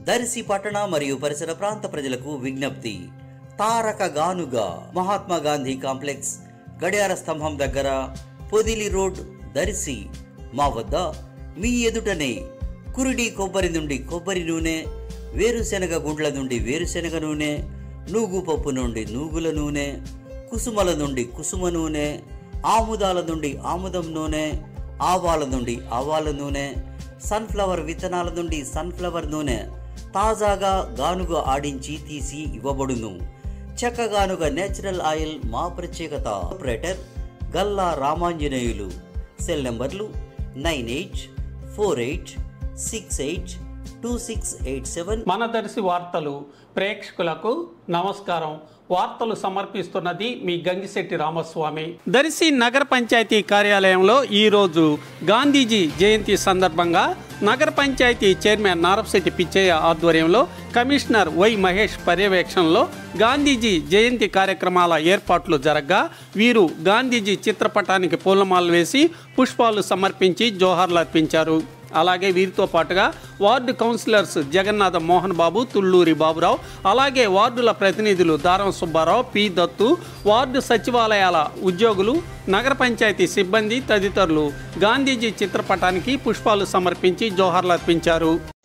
దర్శి పట్టణ మరియు పరిసర ప్రాంత ప్రజలకు విజ్ఞప్తి తారక గానుగా మహాత్మా గాంధీ కాంప్లెక్స్ గడియార స్తంభం దగ్గర పొదిలి రోడ్ దర్శి మా వద్ద మీ ఎదుటనే కురిడి కొబ్బరి నుండి కొబ్బరి నూనె వేరుశెనగ గుండ్ల నుండి వేరుశెనగ నూనె నూగు పప్పు నుండి నూగుల నూనె కుసుమల నుండి కుసుమ నూనె ఆముదాల నుండి ఆముదం నూనె ఆవాల నుండి ఆవాల నూనె సన్ఫ్లవర్ విత్తనాల నుండి సన్ఫ్లవర్ నూనె తాజాగా గానుగ ఆడించి తీసి ఇవ్వబడును చెక్కగానుగ నేచురల్ ఆయిల్ మా ప్రత్యేకత ఆపరేటర్ గల్లా రామాంజనేయులు సెల్ నంబర్లు nine eight four eight six eight two six eight seven మన దర్శి వార్తలు ప్రేక్షకులకు నమస్కారం వార్తలు సమర్పిస్తున్నది మీ గంగిశెట్టి రామస్వామి దర్శి నగర పంచాయతీ కార్యాలయంలో ఈరోజు గాంధీజీ జయంతి సందర్భంగా నగర పంచాయతీ చైర్మన్ నారపశెట్టి పిచ్చయ్య ఆధ్వర్యంలో కమిషనర్ వై మహేష్ పర్యవేక్షణలో గాంధీజీ జయంతి కార్యక్రమాల ఏర్పాట్లు జరగ్గా వీరు గాంధీజీ చిత్రపటానికి పూలమాలలు వేసి పుష్పాలు సమర్పించి జోహార్లు అర్పించారు అలాగే వీరితో పాటుగా వార్డు కౌన్సిలర్స్ జగన్నాథ మోహన్ బాబు తుళ్ళూరి బాబురావు అలాగే వార్డుల ప్రతినిధులు దారం సుబ్బారావు పి దత్తు వార్డు సచివాలయాల ఉద్యోగులు నగర పంచాయతీ సిబ్బంది తదితరులు గాంధీజీ చిత్రపటానికి పుష్పాలు సమర్పించి జోహార్లు అర్పించారు